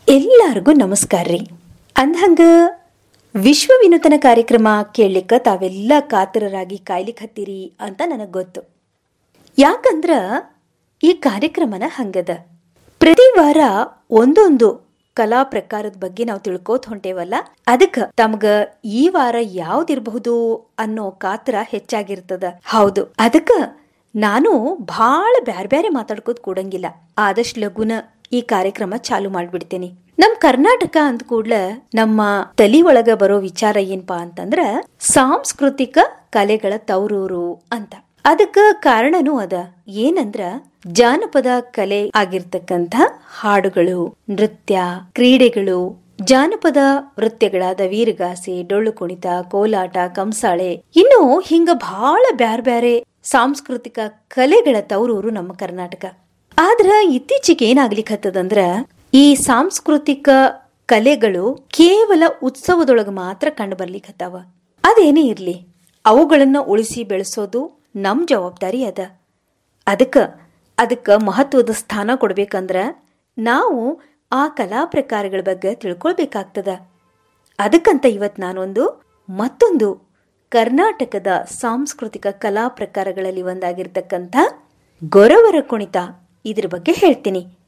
ಎಲ್ಲರಿಗೂ ನಮಸ್ಕಾರ ರೀ ಅಂದ್ಹಂಗ ವಿಶ್ವ ವಿನೂತನ ಕಾರ್ಯಕ್ರಮ ಕೇಳಲಿಕ್ಕೆ ತಾವೆಲ್ಲ ಕಾತರರಾಗಿ ಕಾಯ್ಲಿಕ್ಕೆ ಹತ್ತೀರಿ ಅಂತ ನನಗೆ ಗೊತ್ತು ಯಾಕಂದ್ರ ಈ ಕಾರ್ಯಕ್ರಮನ ಹಂಗದ ಪ್ರತಿ ವಾರ ಒಂದೊಂದು ಕಲಾ ಪ್ರಕಾರದ ಬಗ್ಗೆ ನಾವು ತಿಳ್ಕೋತ ಹೊಂಟೇವಲ್ಲ ಅದಕ್ಕ ತಮ್ಗ ಈ ವಾರ ಯಾವ್ದಿರಬಹುದು ಅನ್ನೋ ಕಾತರ ಹೆಚ್ಚಾಗಿರ್ತದ ಹೌದು ಅದಕ್ಕ ನಾನು ಭಾಳ ಬ್ಯಾರೆ ಬ್ಯಾರೆ ಮಾತಾಡ್ಕೋತ ಕೂಡಂಗಿಲ್ಲ ಆದಷ್ಟು ಲಗುನ ಈ ಕಾರ್ಯಕ್ರಮ ಚಾಲು ಮಾಡ್ಬಿಡ್ತೇನೆ ನಮ್ ಕರ್ನಾಟಕ ಅಂದ ಕೂಡ್ಲ ನಮ್ಮ ತಲಿ ಒಳಗ ಬರೋ ವಿಚಾರ ಏನ್ಪಾ ಅಂತಂದ್ರ ಸಾಂಸ್ಕೃತಿಕ ಕಲೆಗಳ ತವರೂರು ಅಂತ ಅದಕ್ಕ ಕಾರಣನೂ ಅದ ಏನಂದ್ರ ಜಾನಪದ ಕಲೆ ಆಗಿರ್ತಕ್ಕಂಥ ಹಾಡುಗಳು ನೃತ್ಯ ಕ್ರೀಡೆಗಳು ಜಾನಪದ ನೃತ್ಯಗಳಾದ ವೀರಗಾಸೆ ಡೊಳ್ಳು ಕುಣಿತ ಕೋಲಾಟ ಕಂಸಾಳೆ ಇನ್ನು ಹಿಂಗ ಬಹಳ ಬ್ಯಾರೆ ಬ್ಯಾರೆ ಸಾಂಸ್ಕೃತಿಕ ಕಲೆಗಳ ತವರೂರು ನಮ್ಮ ಕರ್ನಾಟಕ ಆದ್ರ ಇತ್ತೀಚೆಗೆ ಏನಾಗ್ಲಿಕ್ಕತ್ತದಂದ್ರ ಈ ಸಾಂಸ್ಕೃತಿಕ ಕಲೆಗಳು ಕೇವಲ ಉತ್ಸವದೊಳಗ ಮಾತ್ರ ಕಂಡು ಬರ್ಲಿಕ್ಕತ್ತಾವ ಅದೇನೇ ಇರ್ಲಿ ಅವುಗಳನ್ನ ಉಳಿಸಿ ಬೆಳೆಸೋದು ನಮ್ ಜವಾಬ್ದಾರಿ ಅದ ಅದಕ್ಕ ಅದಕ್ಕ ಮಹತ್ವದ ಸ್ಥಾನ ಕೊಡ್ಬೇಕಂದ್ರ ನಾವು ಆ ಕಲಾ ಪ್ರಕಾರಗಳ ಬಗ್ಗೆ ತಿಳ್ಕೊಳ್ಬೇಕಾಗ್ತದ ಅದಕ್ಕಂತ ಇವತ್ ನಾನೊಂದು ಮತ್ತೊಂದು ಕರ್ನಾಟಕದ ಸಾಂಸ್ಕೃತಿಕ ಕಲಾ ಪ್ರಕಾರಗಳಲ್ಲಿ ಒಂದಾಗಿರ್ತಕ್ಕಂಥ ಗೊರವರ ಕುಣಿತ ಇದ್ರ ಬಗ್ಗೆ ಹೇಳ್ತೀನಿ